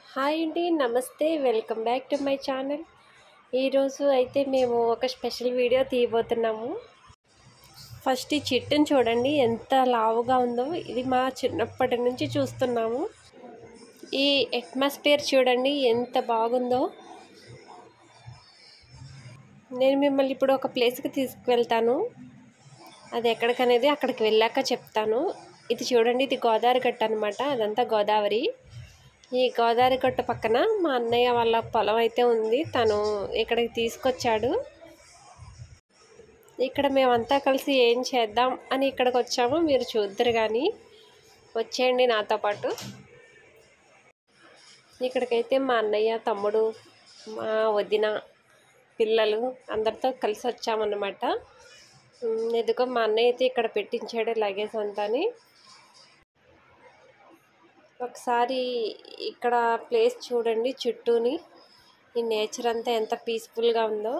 Hi అండి నమస్తే welcome back to my channel ఈరోజు అయితే మేము ఒక స్పెషల్ వీడియో తీయబోతున్నాము ఫస్ట్ ఈ చెట్టుని చూడండి ఎంత లావుగా ఉందో ఇది మా చిన్నప్పటి నుంచి చూస్తున్నాము ఈ అట్మాస్ఫియర్ చూడండి ఎంత బాగుందో నేను మిమ్మల్ని ఇప్పుడు ఒక ప్లేస్కి తీసుకువెళ్తాను అది ఎక్కడికనేది అక్కడికి వెళ్ళాక చెప్తాను ఇది చూడండి ఇది గోదావరి గట్ట అనమాట అదంతా గోదావరి ఈ గోదావరి గట్ట పక్కన మా అన్నయ్య వాళ్ళ పొలం అయితే ఉంది తను ఇక్కడికి తీసుకొచ్చాడు ఇక్కడ మేమంతా కలిసి ఏం చేద్దాం అని ఇక్కడికి వచ్చాము మీరు చూద్దరు కానీ వచ్చేయండి నాతో పాటు ఇక్కడికైతే మా అన్నయ్య తమ్ముడు మా వదిన పిల్లలు అందరితో కలిసి వచ్చామన్నమాట ఉమ్, ఎదుగో మా అన్నయ్య అయితే ఇక్కడ పెట్టించాడు లగేజ్ అంతాని ఒకసారి ఇక్కడ ప్లేస్ చూడండి చుట్టూని ఈ నేచర్ అంతా ఎంత పీస్ఫుల్గా ఉందో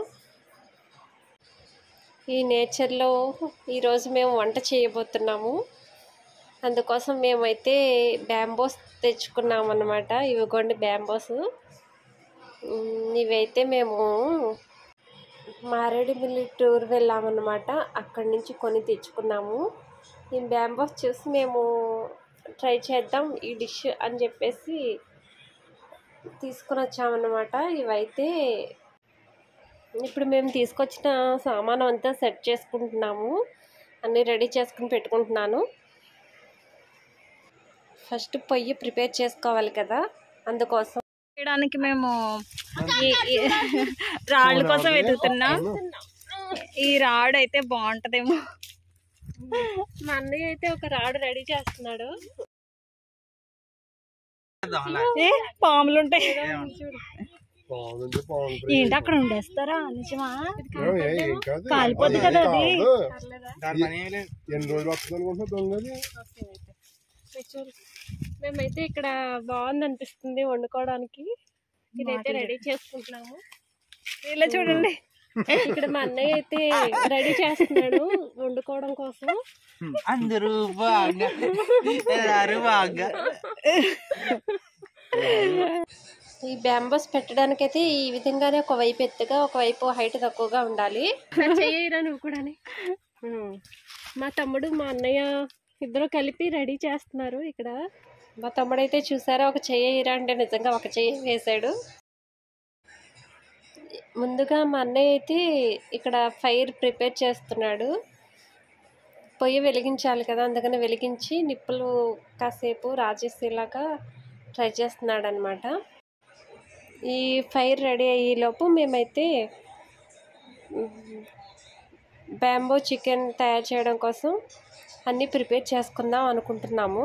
ఈ నేచర్లో ఈరోజు మేము వంట చేయబోతున్నాము అందుకోసం మేమైతే బ్యాంబోస్ తెచ్చుకున్నాం అన్నమాట ఇవిగోండి బ్యాంబోస్ ఉమ్, ఇవైతే మేము మారేడుమిల్లి టూర్ వెళ్ళామన్నమాట అక్కడి నుంచి కొని తెచ్చుకున్నాము ఈ బ్యాంబోస్ చూసి మేము ట్రై చేద్దాం ఈ డిష్ అని చెప్పేసి తీసుకుని వచ్చామన్నమాట ఇవైతే ఇప్పుడు మేము తీసుకొచ్చిన సామానం అంతా సెట్ చేసుకుంటున్నాము అన్నీ రెడీ చేసుకుని పెట్టుకుంటున్నాను ఫస్ట్ పొయ్యి ప్రిపేర్ చేసుకోవాలి కదా అందుకోసం చేయడానికి మేము ఈ- ఈ రాళ్ళ కోసం వెతుకుతున్నాం ఈ రాడ్ అయితే బాగుంటదేమో మా అన్నయ్య అయితే ఒక రాడు రెడీ చేస్తున్నాడు ఏ పాములు ఉంటాయి బాగుంది బాగుంది ఏంటి అక్కడ ఉండేస్తారా నిజమా ఏం కాదు కాలిపోద్ది కదా అది ఎన్ని రోజులు వస్తుంది అనుకుంటున్నా దొంగది చూడు. మేమైతే ఇక్కడ బాగుంది అనిపిస్తుంది వండుకోవడానికి ఇదైతే రెడీ చేసుకుంటున్నాము ఇలా చూడండి ఇక్కడ మా అన్నయ్య అయితే రెడీ చేస్తున్నాడు వండుకోవడం కోసం అందరూ బాగా ಎಲ್ಲಾರು బాగా ఈ బ్యాంబోస్ పెట్టడానికి అయితే ఈ విధంగానే ఒక వైపు ఎత్తుగా ఒకవైపు హైట్ తక్కువగా ఉండాలి చెయ్యరా నువ్వు కూడా మా తమ్ముడు మా అన్నయ్య ఇద్దరు కలిపి రెడీ చేస్తున్నారు ఇక్కడ మా తమ్ముడు అయితే చూసారా ఒక చెయ్యరా అంటే నిజంగా ఒక చెయ్యి వేశాడు ముందుగా మా అన్నయ్య అయితే ఇక్కడ ఫైర్ ప్రిపేర్ చేస్తున్నాడు పొయ్యి వెలిగించాలి కదా అందుకని వెలిగించి నిప్పులు కాసేపు రాజేసేలాగా ట్రై చేస్తున్నాడు అనమాట ఈ ఫైర్ రెడీ అయ్యేలోపు మేమైతే బ్యాంబో చికెన్ తయారు చేయడం కోసం అన్నీ ప్రిపేర్ చేసుకుందాం అనుకుంటున్నాము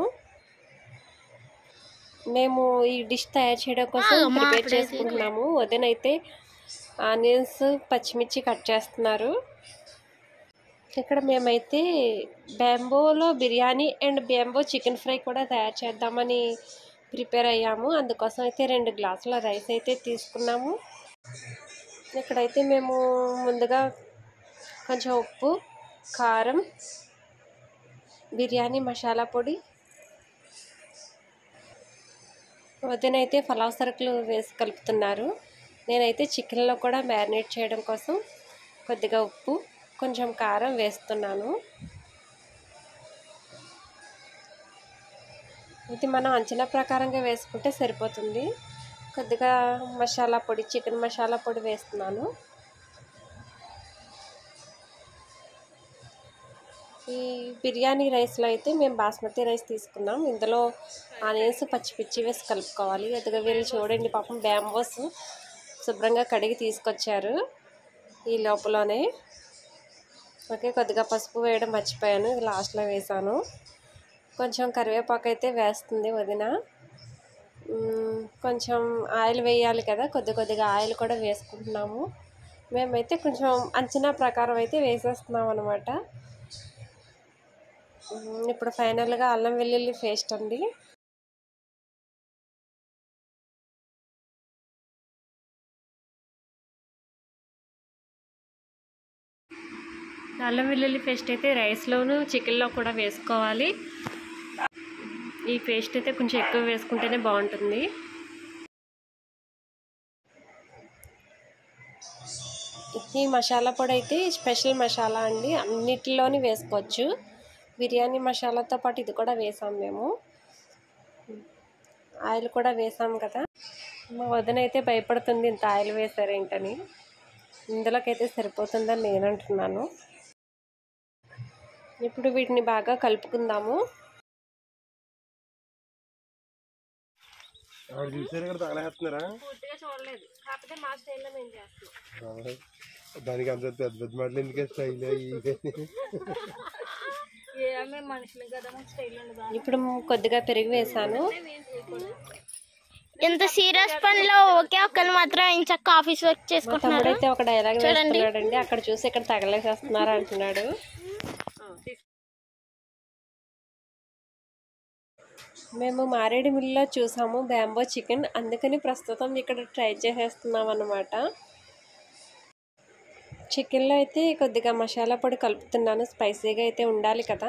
మేము ఈ డిష్ తయారు చేయడం కోసం ప్రిపేర్ చేసుకుంటున్నాము వదినైతే ఆనియన్స్ పచ్చిమిర్చి కట్ చేస్తున్నారు ఇక్కడ మేమైతే బ్యాంబోలో biryani and bamboo chicken fry కూడా తయారు చేద్దామని ప్రిపేర్ అయ్యాము అందుకోసం అయితే రెండు గ్లాసుల రైస్ అయితే తీసుకున్నాము ఇక్కడైతే మేము ముందుగా కొంచెం ఉప్పు కారం బిర్యానీ మసాలా పొడి వదినైతే పలావ్ సరుకులు వేసి కలుపుతున్నారు నేనైతే చికెన్లో కూడా మ్యారినేట్ చేయడం కోసం కొద్దిగా ఉప్పు కొంచెం కారం వేస్తున్నాను ఇది మనం అంచనా ప్రకారంగా వేసుకుంటే సరిపోతుంది కొద్దిగా మసాలా పొడి చికెన్ మసాలా పొడి వేస్తున్నాను ఈ బిర్యానీ రైస్లో అయితే మేము బాస్మతి రైస్ తీసుకున్నాం ఇందులో ఆనియన్స్ పచ్చిమిర్చి వేసి కలుపుకోవాలి ఎదుగా వీళ్ళు చూడండి పాపం బ్యాంబోస్ శుభ్రంగా కడిగి తీసుకొచ్చారు ఈ లోపలనే ఓకే కొద్దిగా పసుపు వేయడం మర్చిపోయాను ఇది లాస్ట్లో వేసాను కొంచెం కరివేపాకు అయితే వేస్తుంది వదిన మ్మ్, కొంచెం ఆయిల్ వేయాలి కదా కొద్ది కొద్దిగా ఆయిల్ కూడా వేసుకుంటున్నాము మేమైతే కొంచెం అంచనా ప్రకారం అయితే వేసేస్తున్నాం అనమాట ఇప్పుడు ఫైనల్గా అల్లం వెల్లుల్లి పేస్ట్ అండి అల్లం వెల్లుల్లి పేస్ట్ అయితే రైస్లోను చికెన్లో కూడా వేసుకోవాలి ఈ పేస్ట్ అయితే కొంచెం ఎక్కువ వేసుకుంటేనే బాగుంటుంది ఈ మసాలా పొడి అయితే స్పెషల్ మసాలా అండి అన్నిటిలోని వేసుకోవచ్చు బిర్యానీ మసాలాతో పాటు ఇది కూడా వేసాం మేము ఆయిల్ కూడా వేసాం కదా మా వదిన అయితే భయపడుతుంది ఇంత ఆయిల్ వేసారేంటని ఇందులోకి అయితే సరిపోతుందని నేను అంటున్నాను ఇప్పుడు వీటిని బాగా కలుపుకుందాము ఆవిడ చూసారు ఇక్కడ తగలేస్తున్నారా పూర్తిగా చూడలేదు కాకపోతే మా స్టైల్లో మేము చేస్తున్నాం దానికి అంత పెద్ద పెద్ద మాటలు ఎందుకే స్టైల్ ఏమే మనుషులు కదా స్టైల్ ఉండదు ఇప్పుడు కొద్దిగా పెరుగు వేసాను ఇంత సీరియస్ పనిలో ఒకే ఒక్కరు మాత్రం ఇంచక్క ఆఫీస్ వర్క్ మా చేసుకుంటున్నారు తమ్ముడైతే ఒక డైలాగ్ వేస్తున్నాడండి అక్కడ చూసి ఇక్కడ తగలేసేస్తున్నారు అంటున్నాడు మేము మారేడుమిల్లిలో చూసాము బ్యాంబో చికెన్ అందుకని ప్రస్తుతం ఇక్కడ ట్రై చేసేస్తున్నాం అన్నమాట చికెన్లో అయితే కొద్దిగా మసాలా పొడి కలుపుతున్నాను స్పైసీగా అయితే ఉండాలి కదా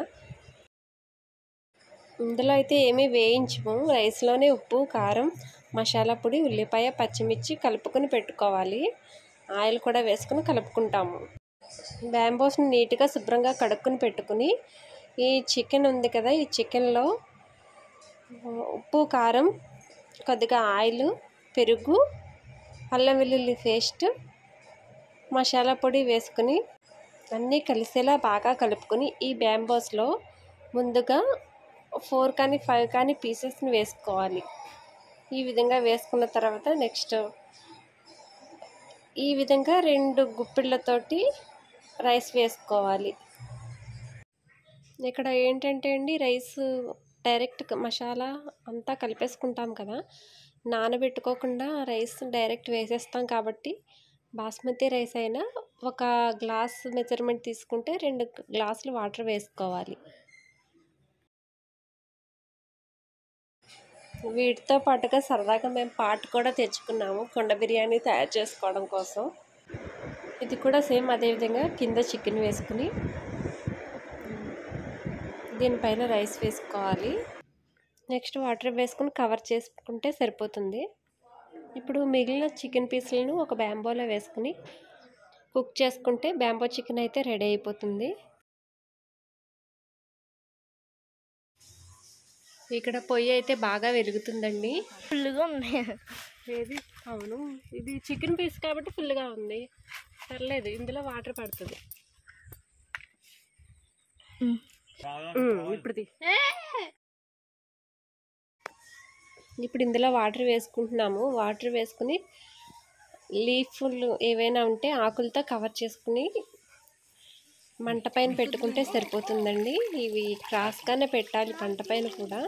ఇందులో అయితే ఏమీ వేయించము రైస్లోనే ఉప్పు కారం మసాలా పొడి ఉల్లిపాయ పచ్చిమిర్చి కలుపుకొని పెట్టుకోవాలి ఆయిల్ కూడా వేసుకొని కలుపుకుంటాము బ్యాంబోస్ని నీట్గా శుభ్రంగా కడుక్కుని పెట్టుకుని ఈ చికెన్ ఉంది కదా ఈ చికెన్లో ఉప్పు కారం కొద్దిగా ఆయిల్ పెరుగు అల్లం వెల్లుల్లి పేస్ట్ మసాలా పొడి వేసుకుని అన్నీ కలిసేలా బాగా కలుపుకొని ఈ బ్యాంబోస్లో ముందుగా ఫోర్ కానీ ఫైవ్ కానీ పీసెస్ని వేసుకోవాలి ఈ విధంగా వేసుకున్న తర్వాత నెక్స్ట్ ఈ విధంగా రెండు గుప్పిళ్ళతోటి రైస్ వేసుకోవాలి ఇక్కడ ఏంటంటే అండి రైస్ డైరెక్ట్ మసాలా అంతా కలిపేసుకుంటాం కదా నానబెట్టుకోకుండా రైస్ డైరెక్ట్ వేసేస్తాం కాబట్టి బాస్మతి రైస్ అయినా ఒక గ్లాస్ మెజర్మెంట్ తీసుకుంటే రెండు గ్లాసులు వాటర్ వేసుకోవాలి వీటితో పాటుగా సరదాగా మేము పాట్ కూడా తెచ్చుకున్నాము కొండ బిర్యానీ తయారు చేసుకోవడం కోసం ఇది కూడా సేమ్ అదేవిధంగా కింద చికెన్ వేసుకుని దీనిపైన రైస్ వేసుకోవాలి నెక్స్ట్ వాటర్ వేసుకుని కవర్ చేసుకుంటే సరిపోతుంది ఇప్పుడు మిగిలిన చికెన్ పీసులను ఒక బ్యాంబోలో వేసుకుని కుక్ చేసుకుంటే బ్యాంబో చికెన్ అయితే రెడీ అయిపోతుంది ఇక్కడ పొయ్యి అయితే బాగా వెలుగుతుందండి ఫుల్గా ఉన్నాయి ఏది అవును ఇది చికెన్ పీస్ కాబట్టి ఫుల్గా ఉంది పర్లేదు ఇందులో వాటర్ పడుతుంది ఉమ్, ఇప్పుడు తీ. ఇప్పుడు ఇందులో వాటర్ వేసుకుంటున్నాము వాటర్ వేసుకుని లీఫ్లు ఏవైనా ఉంటే ఆకులతో కవర్ చేసుకుని మంట పైన పెట్టుకుంటే సరిపోతుందండి ఇవి క్రాస్గానే పెట్టాలి మంట పైన కూడా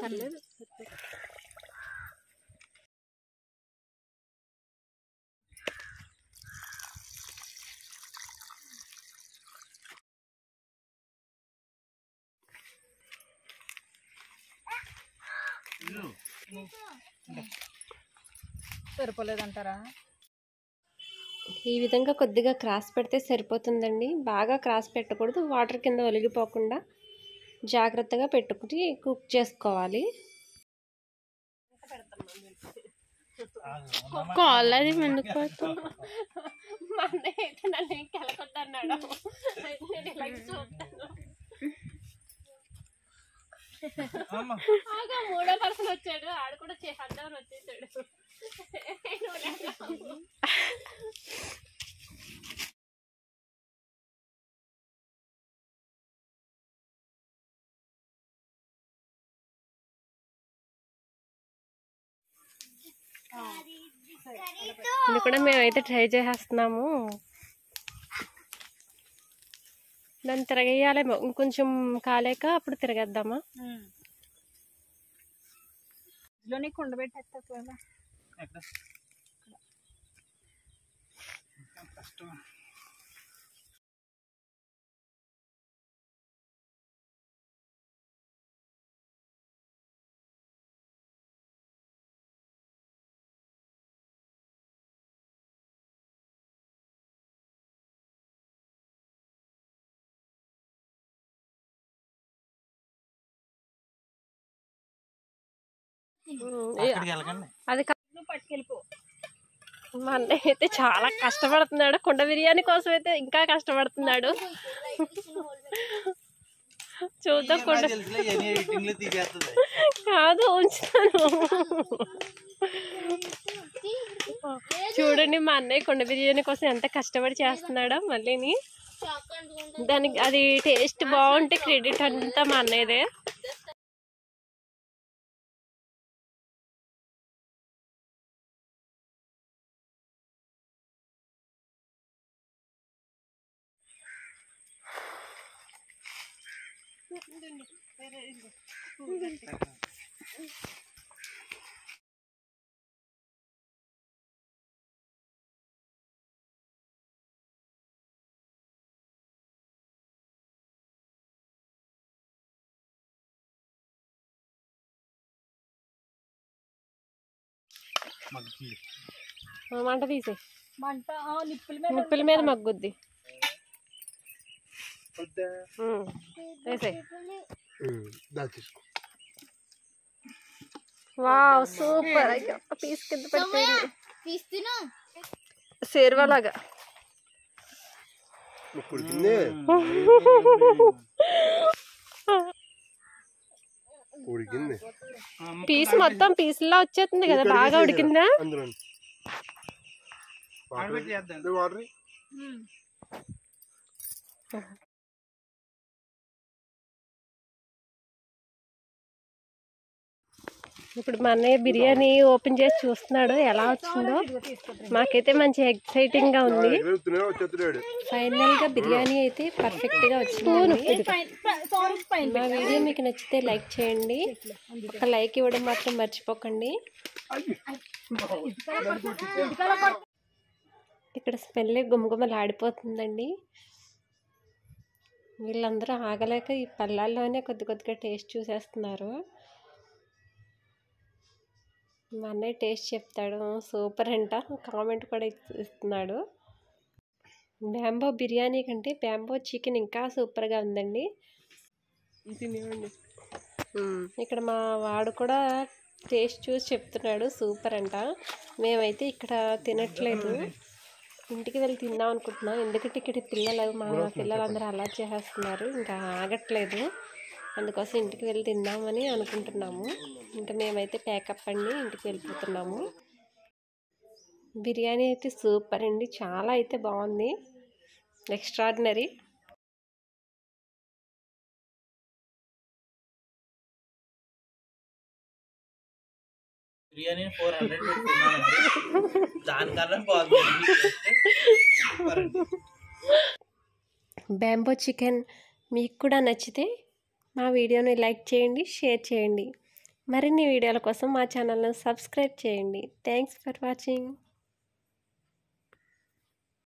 సరిపోలేదంటారా ఈ విధంగా కొద్దిగా క్రాస్ పెడితే సరిపోతుందండి బాగా క్రాస్ పెట్టకూడదు వాటర్ కింద ఒలిగిపోకుండా జాగ్రత్తగా పెట్టుకుని కుక్ చేసుకోవాలి కాల్ అది ఎందుకు పడుతుంది మా అన్నయ్య అయితే నన్ను ఏం కెలకొద్దన్నాడు నేను ఇలా చూస్తాను ఆగా మూడో పర్సన్ వచ్చాడు ఆడు కూడా చేద్దామని వచ్చేసాడు నువ్వు లేక. ఇది కూడా మేమైతే ట్రై చేసేస్తున్నాము దాన్ని తిరగేయాలేమో ఇంకొంచెం కాలేక అప్పుడు తిరగేద్దామా ఇందులోనే కుండ పెట్టేస్తా ఎక్కడ అక్కడికి వెళ్ళకండి అది కా- నువ్వు పట్టుకెళ్ళిపో మా అన్నయ్య అయితే చాలా కష్టపడుతున్నాడు కుండ బిర్యానీ కోసం అయితే ఇంకా కష్టపడుతున్నాడు చూద్దాం కుండ తెలుసులే ఎన్ని ఎడిటింగ్లు తీసేస్తుంది కాదు ఉంచుతాను చూడండి మా అన్నయ్య కుండ బిర్యానీ కోసం ఎంత కష్టపడి చేస్తున్నాడో మళ్ళీని దానికి అది టేస్ట్ బాగుంటే క్రెడిట్ అంతా మా అన్నయ్యదే ఆ, మంట తీసే మంట ఆ, నిప్పుల మీద ముప్పుల మీద మగ్గుద్ది ఉమ్, వేసేయ్ దాని తీసుకో వావ్ సూపర్ అయ్యో పీస్ కింద పడిపోయింది సేర్వలాగా ఉడికింది ఉడికింది పీస్ మొత్తం పీసులా వచ్చేస్తుంది కదా బాగా ఉడికిందా అందులో ఆడబెట్టి చేద్దాం వాటర్ ఇప్పుడు మా అన్నయ్య బిర్యానీ ఓపెన్ చేసి చూస్తున్నాడు ఎలా వచ్చిందో మాకైతే మంచి ఎక్సైటింగ్ గా ఉంది వెళ్తూనే వచ్చేస్తున్నాడు ఫైనల్ గా బిర్యానీ అయితే పర్ఫెక్ట్ గా వచ్చింది సాంగ్స్ పైన మా వీడియో మీకు నచ్చితే లైక్ చేయండి ఒక లైక్ ఇవ్వడం మాత్రం మర్చిపోకండి ఇక్కడ స్మెల్ గుమగుమలు ఆడిపోతుందండి వీళ్ళందరూ ఆగలేక ఈ పళ్ళాల్లోనే కొద్ది కొద్దిగా టేస్ట్ చూసేస్తున్నారు మా అన్నయ్య టేస్ట్ చెప్తాడు సూపర్ అంట కామెంట్ కూడా ఇస్- ఇస్తున్నాడు బ్యాంబో బిర్యానీ కంటే బ్యాంబో చికెన్ ఇంకా సూపర్గా ఉందండి మ్మ్. ఇక్కడ మా వాడు కూడా టేస్ట్ చూసి చెప్తున్నాడు సూపర్ అంట మేమైతే ఇక్కడ తినట్లేదు ఇంటికి వెళ్ళి తిందాం అనుకుంటున్నాం ఎందుకంటే ఇక్కడ పిల్లలు మా పిల్లలందరూ అలా చేసేస్తున్నారు ఇంకా ఆగట్లేదు అందుకోసం ఇంటికి వెళ్ళి తిందామని అనుకుంటున్నాము ఇంకా మేమైతే ప్యాకప్ అండి ఇంటికి వెళ్ళిపోతున్నాము బిర్యానీ అయితే సూపర్ అండి చాలా అయితే బాగుంది ఎక్స్ట్రాడినరీ బిర్యానీ ఫోర్ హండ్రెడ్ పెట్టుకున్నానండి దానికన్నా బాగుంది సూపర్ అండి బ్యాంబో చికెన్ మీకు కూడా నచ్చితే మా వీడియోని లైక్ చేయండి షేర్ చేయండి మరిన్ని వీడియోల కోసం మా ఛానల్ను సబ్స్క్రైబ్ చేయండి థ్యాంక్స్ ఫర్ వాచింగ్